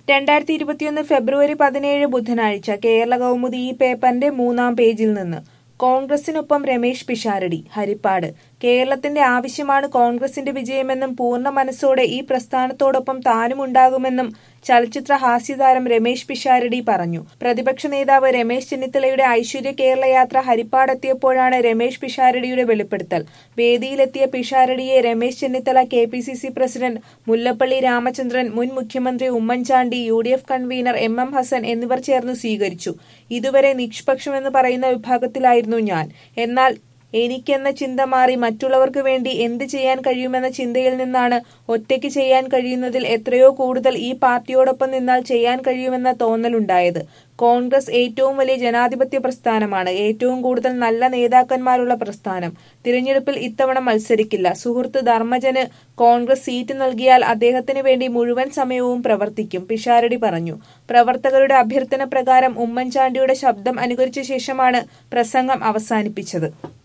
രണ്ടായിരത്തി ഇരുപത്തിയൊന്ന് ഫെബ്രുവരി പതിനേഴ് ബുധനാഴ്ച കേരള കൗമുദി ഈ പേപ്പറിന്റെ മൂന്നാം പേജിൽ നിന്ന് കോൺഗ്രസിനൊപ്പം രമേശ് പിഷാരടി ഹരിപ്പാട് കേരളത്തിന്റെ ആവശ്യമാണ് കോൺഗ്രസിന്റെ വിജയമെന്നും പൂർണ്ണ മനസ്സോടെ ഈ പ്രസ്ഥാനത്തോടൊപ്പം താനും ഉണ്ടാകുമെന്നും ചലച്ചിത്ര ഹാസ്യതാരം രമേശ് പിഷാരടി പറഞ്ഞു പ്രതിപക്ഷ നേതാവ് രമേശ് ചെന്നിത്തലയുടെ ഐശ്വര്യ കേരള യാത്ര ഹരിപ്പാടെത്തിയപ്പോഴാണ് രമേശ് പിഷാരടിയുടെ വെളിപ്പെടുത്തൽ വേദിയിലെത്തിയ പിഷാരടിയെ Ramesh Chennithala K P C C president Mullappally Ramachandran മുൻ മുഖ്യമന്ത്രി Oommen Chandy U D F convener M M Hasan എന്നിവർ ചേർന്ന് സ്വീകരിച്ചു ഇതുവരെ നിഷ്പക്ഷമെന്ന് പറയുന്ന വിഭാഗത്തിലായിരുന്നു ഞാൻ എന്നാൽ എനിക്കെന്ന ചിന്ത മാറി മറ്റുള്ളവർക്ക് വേണ്ടി എന്ത് ചെയ്യാൻ കഴിയുമെന്ന ചിന്തയിൽ നിന്നാണ് ഒറ്റയ്ക്ക് ചെയ്യാൻ കഴിയുന്നതിൽ എത്രയോ കൂടുതൽ ഈ പാർട്ടിയോടൊപ്പം നിന്നാൽ ചെയ്യാൻ കഴിയുമെന്ന തോന്നലുണ്ടായത് കോൺഗ്രസ് ഏറ്റവും വലിയ ജനാധിപത്യ പ്രസ്ഥാനമാണ് ഏറ്റവും കൂടുതൽ നല്ല നേതാക്കന്മാരുള്ള പ്രസ്ഥാനം തിരഞ്ഞെടുപ്പിൽ ഇത്തവണ മത്സരിക്കില്ല സുഹൃത്ത് ധർമ്മജന് കോൺഗ്രസ് സീറ്റ് നൽകിയാൽ അദ്ദേഹത്തിന് വേണ്ടി മുഴുവൻ സമയവും പ്രവർത്തിക്കും പിഷാരടി പറഞ്ഞു പ്രവർത്തകരുടെ അഭ്യർത്ഥന പ്രകാരം ഉമ്മൻചാണ്ടിയുടെ ശബ്ദം അനുകരിച്ച ശേഷമാണ് പ്രസംഗം അവസാനിപ്പിച്ചത്